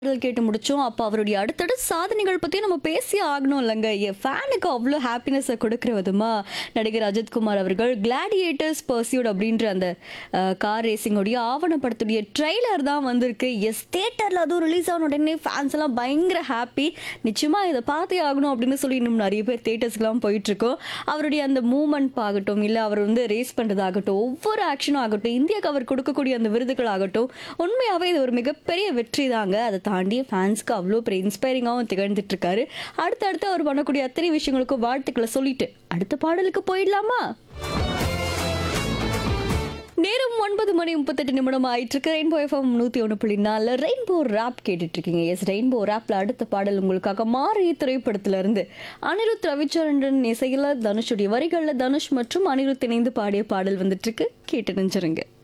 பாடல் கேட்டு முடிச்சோம் அப்போ அவருடைய அடுத்தடுத்த சாதனைகள் பற்றி நம்ம பேசி ஆகணும் இல்லைங்க என் ஃபேனுக்கு அவ்வளோ ஹாப்பினஸை கொடுக்குற விதமா நடிகர் அஜித்குமார் அவர்கள் கிளாடியேட்டர்ஸ் பர்சியூட் அப்படின்ற அந்த கார் ரேசிங்கோடைய ஆவணப்படத்துடைய ட்ரெய்லர் தான் வந்திருக்கு எஸ் தேட்டரில் அதுவும் ரிலீஸ் ஆன உடனே ஃபேன்ஸ் எல்லாம் பயங்கர ஹாப்பி நிச்சயமாக இதை பார்த்தே ஆகணும் அப்படின்னு சொல்லி இன்னும் நிறைய பேர் தேட்டர்ஸ்க்குலாம் போயிட்டுருக்கோம் அவருடைய அந்த மூமெண்ட் ஆகட்டும் இல்லை அவர் வந்து ரேஸ் பண்ணுறதாகட்டும் ஒவ்வொரு ஆக்ஷனும் ஆகட்டும் இந்தியாவுக்கு அவர் கொடுக்கக்கூடிய அந்த விருதுகள் ஆகட்டும் உண்மையாகவே இது ஒரு மிகப்பெரிய வெற்றி தாங்க அதை தாண்டி ஃபேன்ஸ்க்கு அவ்வளோ பெரிய இன்ஸ்பைரிங்காகவும் திகழ்ந்துட்டு இருக்காரு அடுத்தடுத்து அவர் பண்ணக்கூடிய அத்தனை விஷயங்களுக்கும் வாழ்த்துக்களை சொல்லிட்டு அடுத்த பாடலுக்கு போயிடலாமா நேரம் ஒன்பது மணி முப்பத்தெட்டு நிமிடம் ஆயிட்டு இருக்கு ரெயின்போ எஃப்எம் நூற்றி ஒன்று புள்ளி நாலில் ரெயின்போ ரேப் கேட்டுட்டு இருக்கீங்க எஸ் ரெயின்போ ரேப்ல அடுத்த பாடல் உங்களுக்காக மாறி திரைப்படத்துல இருந்து அனிருத் ரவிச்சந்திரன் இசையில் தனுஷுடைய வரிகளில் தனுஷ் மற்றும் அனிருத் இணைந்து பாடிய பாடல் வந்துட்டு இருக்கு கேட்டு நெஞ்சிருங்க